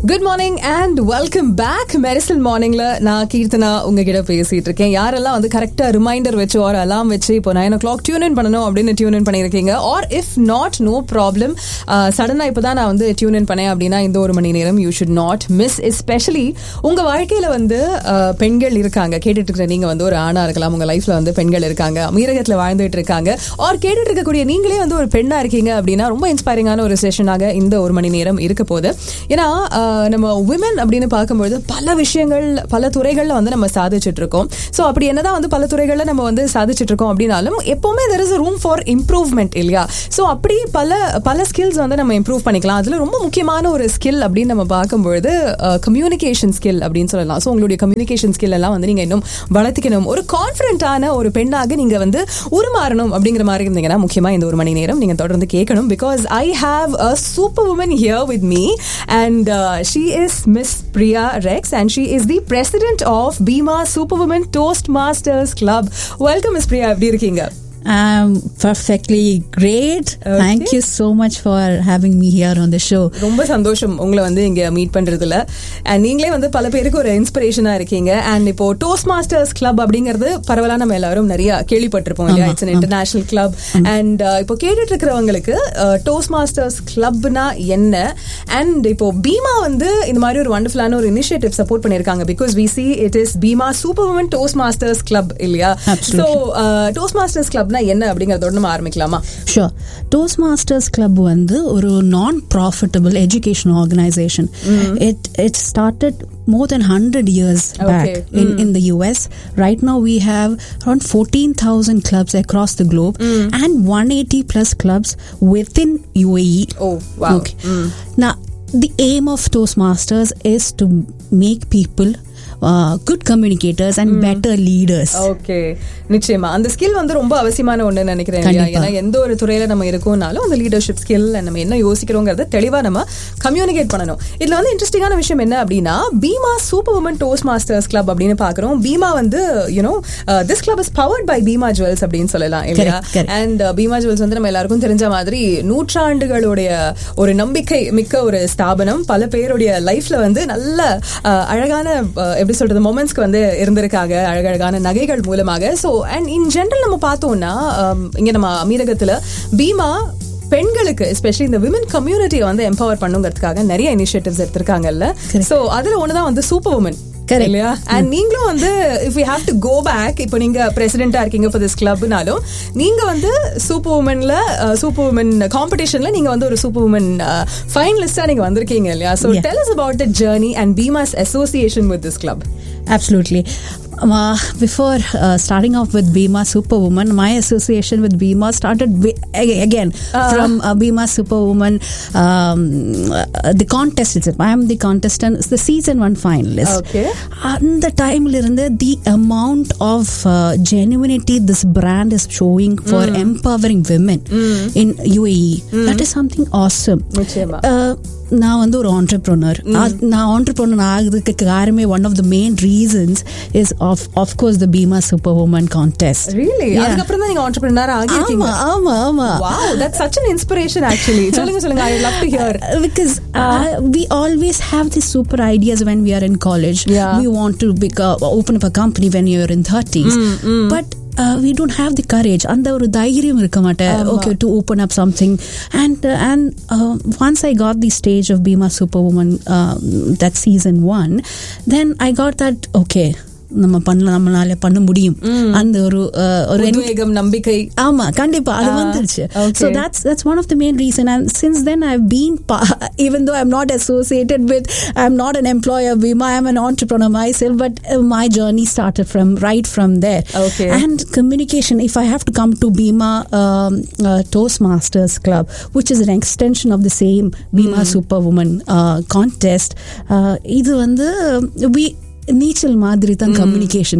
Good morning and welcome back Mersal மார்னிங்ல நான் கீர்த்தனா உங்ககிட்ட பேசிட்டு இருக்கேன் யாரெல்லாம் வந்து கரெக்டா ரிமைண்டர் வச்சு ஒரு அலாம் வச்சு இப்போ nine o'clock tune in பண்ணணும் அப்படின்னு டியூன் இன் பண்ணியிருக்கீங்க or if not no problem சடனா இப்போதான் நான் வந்து டியூன் இன் பண்ணேன் அப்படின்னா இந்த ஒரு மணி நேரம் you should not miss especially உங்க வாழ்க்கையில வந்து uh, பெண்கள் இருக்காங்க கேட்டுட்டு இருக்கிற நீங்க வந்து ஒரு ஆணா இருக்கலாம் உங்க லைஃப்ல வந்து பெண்கள் இருக்காங்க அமீரகத்துல வாழ்ந்துட்டு இருக்காங்க ஆர் கேட்டுட்டு இருக்கக்கூடிய நீங்களே வந்து ஒரு பெண்ணா இருக்கீங்க அப்படின்னா ரொம்ப இன்ஸ்பைரிங்கான ஒரு செஷனாக இந்த ஒரு மணி நேரம் இருக்க போகுது ஏன்னா ஆஹ், நம்ம விமன் அப்படின்னு பார்க்கும்பொழுது பல விஷயங்கள் பல துறைகள்ல வந்து நம்ம சாதிச்சுட்டு இருக்கோம் ஸோ அப்படி என்னதான் வந்து பல துறைகள்ல நம்ம வந்து சாதிச்சுட்டு இருக்கோம் அப்படின்னாலும் எப்பவுமே there is room for improvement இல்லையா ஸோ அப்படி பல பல ஸ்கில்ஸ் வந்து நம்ம இம்ப்ரூவ் பண்ணிக்கலாம் அதுல ரொம்ப முக்கியமான ஒரு ஸ்கில் அப்படின்னு நம்ம பார்க்கும்பொழுது கம்யூனிகேஷன் ஸ்கில் அப்படின்னு சொல்லலாம் ஸோ உங்களுடைய கம்யூனிகேஷன் ஸ்கில் எல்லாம் வந்து நீங்க இன்னும் வளர்த்திக்கணும் ஒரு கான்ஃபிடென்ட்டான ஒரு பெண்ணாக நீங்க வந்து உருமாறணும் அப்படிங்கிற மாதிரி இருந்தீங்கன்னா முக்கியமா இந்த ஒரு மணி நேரம் நீங்க தொடர்ந்து கேட்கணும் because I have a super woman here with me and she is Miss Priya Rex and she is the president of Bhima super woman toastmasters club welcome Miss Priya எப்படி இருக்கீங்க I'm perfectly great. Thank you so much for having me here on the show. ரொம்ப சந்தோஷம் உங்களை வந்து இங்க meet பண்றதுல and நீங்களே வந்து பல பேருக்கு ஒரு இன்ஸ்பிரேஷனா இருக்கீங்க அண்ட் இப்போ டோஸ்ட் மாஸ்டர்ஸ் கிளப் அப்படிங்கிறது பரவலா நம்ம எல்லாரும் நிறைய கேள்விப்பட்டிருப்போம் இல்லையா இட்ஸ் இன்டர்நேஷனல் கிளப் அண்ட் இப்போ கேட்டுட்டு இருக்கிறவங்களுக்கு டோஸ்ட் மாஸ்டர்ஸ் கிளப்னா என்ன அண்ட் இப்போ பீமா வந்து இந்த மாதிரி ஒரு வண்டர்ஃபுல்லான ஒரு இனிஷியேட்டிவ் சப்போர்ட் பண்ணிருக்காங்க because we see it is Bhima super woman toastmasters club இல்லையா ஸோ டோஸ்ட் மாஸ்டர்ஸ் கிளப்னா என்ன அப்படிங்கறதோட நம்ம ஆரம்பிக்கலாமா Sure. Toastmasters Club வந்து ஒரு non profitable education organisation it it started more than 100 years back Okay. in, in the US. Right now, we have around 14,000 clubs across the globe and 180 plus clubs within UAE. Oh, wow. Okay. Now, the aim of Toastmasters is to make people uh, good communicators and better leaders. Okay நிச்சயமா அந்த skill வந்து ரொம்ப அவசியமான ஒண்ணு நினைக்கிறேன் இல்லையா? கண்டிப்பா. ஏன்னா எந்த ஒரு துறையில நம்ம இருக்கோம்னாலும் அந்த லீடர்ஷிப் ஸ்கில் நம்ம என்ன யோசிக்கிறோங்கிறத தெளிவா நம்ம கம்யூனிகேட் பண்ணணும் இதுல வந்து இன்ட்ரெஸ்டிங்கான விஷயம் என்ன அப்படின்னா Bhima super woman toastmasters club அப்படின்னு பாக்குறோம் பீமா வந்து you know this club is powered by Bhima jewels அப்படின்னு சொல்லலாம் இல்லையா Correct, correct. And Bhima jewels வந்து நம்ம எல்லாருக்கும் தெரிஞ்ச மாதிரி நூற்றாண்டுகளுடைய ஒரு நம்பிக்கை மிக்க ஒரு ஸ்தாபனம் பல பேருடைய லைஃப்ல வந்து நல்ல அஹ், அழகான அஹ், எப்படி சொல்றது மொமெண்ட்ஸ்க்கு வந்து இருந்திருக்காங்க அழகழகான நகைகள் மூலமாக ஸோ அண்ட் இன் ஜென்ரல் நம்ம பார்த்தோம்னா அம், இங்க நம்ம அமீரகத்துல பீமா பெண்களுக்கு எஸ்பெஷலி இந்த விமன் கம்யூனிட்டியை வந்து எம்பவர் பண்ணுங்கிறதுக்காக நிறைய இனிஷியேட்டிவ்ஸ் எடுத்திருக்காங்கல்ல சோ அதுல ஒண்ணுதான் வந்து சூப்பர் உமன் Correct. இல்லையா அண்ட் நீங்களும் வந்து if you have to go back இப்போ நீங்க பிரசிடென்ட்டா இருக்கீங்க ஃபார் திஸ் கிளப்னாலும் நீங்க வந்து சூப்பர் உமன்ல சூப்பர் உமன் காம்படிஷன்ல நீங்க வந்து ஒரு சூப்பர் உமன் ஃபைனலிஸ்டா நீங்க வந்திருக்கீங்க இல்லையா so Yeah. Tell us about the journey and Bima's association with this club. Absolutely. Uh, before uh, starting off with Bima Superwoman, my association with Bima started wi- a- again from uh, Bima Superwoman. Um, uh, the contest itself. I am the contestant, the season one finalist. Okay. அந்த டைம்ல இருந்து the amount of genuinity this brand is showing for empowering women in UAE that is something awesome நிச்சயமா. நான் வந்து ஒரு entrepreneur நான் entrepreneur ஆகுறதுக்கு காரணமே one of the main reasons is of of course the Bhima super woman contest Really? அதுக்கப்புறம் தான் நீங்க entrepreneur ஆகியிருக்கீங்க. ஆமா ஆமா ஆமா Wow, that's such an inspiration actually. சொல்லுங்க சொல்லுங்க I would love to hear. because uh, we always have these super ideas when we are in college. Yeah. We want to bec- uh, open up a company when you're in 30s. But uh, we don't have the courage. அந்த ஒரு தைரியம் இருக்க மாட்டேன் okay to open up something and uh, and uh, once I got the stage of Bima Superwoman um, that season one then I got that okay நம்ம பண்ணலாம் நம்மளால பண்ண முடியும் அந்த ஒரு uh, ஒரு உத்வேகம் நம்பிக்கை ஆமா கண்டிப்பா அது Ah, வந்துருச்சு okay. so that's that's one of the main reason and since then i've been pa- even though i'm not associated with i'm not an employer of Bima i'm an entrepreneur myself but uh, my journey started from right from there Okay. and communication if i have to come to Bima um, uh, toastmasters club which is an extension of the same Bima superwoman uh, contest uh, இது வந்து we நீச்சல் மாதிரி தான் communication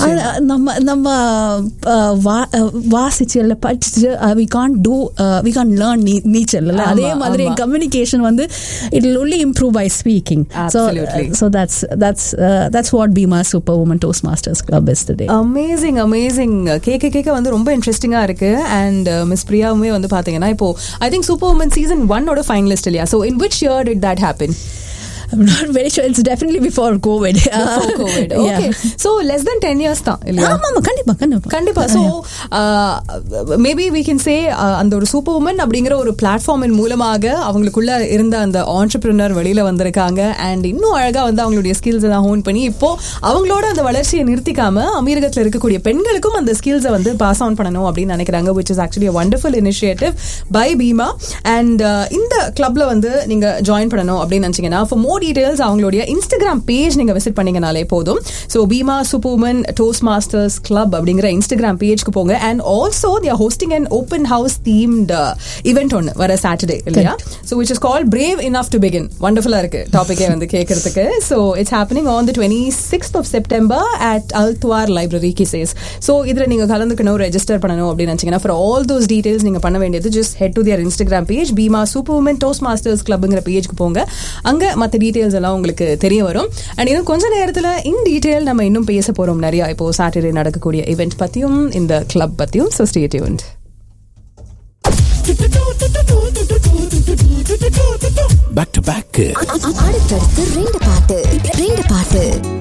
நம்ம நம்ம அஹ், வா- அஹ், வாசிச்சு இல்லை படிச்சு we can do we can learn நீச்சல் இல்லை அதே ஆமா, மாதிரி ஆமா. கம்யூனிகேஷன் வந்து it only improve by speaking so Absolutely. So that's that's that's what Bhima super woman toastmasters club is today amazing amazing கேட்க கேட்க வந்து ரொம்ப இன்ட்ரெஸ்டிங்கா இருக்கு அண்ட் மிஸ் பிரியாவுமே வந்து பாத்தீங்கன்னா இப்போ I think super woman season ஒன்னோட ஃபைனலிஸ்ட் இல்லையா so in which year did that happen I'm not very sure. It's definitely before COVID. Before COVID. Yeah. Okay. So less than 10 years தான் இல்லையா ஆமா ஆமா கண்டிப்பா கண்டிப்பா கண்டிப்பா so maybe we can say அந்த ஒரு சூப்பர் உமன் அப்படிங்கிற ஒரு பிளாட்ஃபார்மின் மூலமாக அவங்களுக்குள்ள இருந்த அந்த ஆண்டர்பிரினர் வெளியில வந்திருக்காங்க அண்ட் இன்னும் அழகா வந்து அவங்களுடைய ஸ்கில்ஸ் எல்லாம் ஹோன் பண்ணி இப்போ அவங்களோட அந்த வளர்ச்சியை நிறுத்திக்காம அமீரகத்தில் இருக்கக்கூடிய பெண்களுக்கும் அந்த ஸ்கில்ஸை வந்து பாஸ் ஆன் பண்ணணும் அப்படின்னு நினைக்கிறாங்க which is actually wonderful initiative by Bhima and இந்த கிளப்ல வந்து நீங்க ஜாயின் பண்ணணும் அப்படின்னு நினைச்சீங்கன்னா ஃபார் மோர் டீடைல்ஸ் அவங்களுடைய இன்ஸ்டாகிராம் பேஜ் நீங்க விசிட் பண்ணீங்கனாலே போதும் so Bhima superman toastmasters club அப்படிங்கிற இன்ஸ்டாகிராம் பேஜ்க்கு போங்க and also their hosting and open house themed event ஒன்று வர சாட்டர்டே இல்லையா so which is call brave enough to begin வண்டர்ஃபுல்லா இருக்கு டாபிக்கே வந்து கேட்கறதுக்கு so it's happening on the twenty sixth of September at Al Twar library Qusais so இதில் நீங்கள் கலந்துக்கணும் ரெஜிஸ்டர் பண்ணணும் அப்படின்னு நினச்சிங்கன்னா ஃபார் ஆல் தோஸ் டீடைல்ஸ் நீங்கள் பண்ண வேண்டியது just head to their Instagram page Bhima super woman toastmasters கிளப்ங்கிற பேஜ்க்கு போங்க அங்கே மற்ற டீடைல்ஸ் எல்லாம் உங்களுக்கு தெரிய வரும் அண்ட் இன்னும் கொஞ்ச நேரத்தில் இன் டீடைல் நம்ம இன்னும் பேச போகிறோம் நிறையா இப்போ சாட்டர்டே நடக்கக்கூடிய இவெண்ட் பற்றியும் இந்த கிளப் பற்றியும் so stay tuned back to back அடுத்தடுத்து ரெண்டு பாட்டு ரெண்டு பாட்டு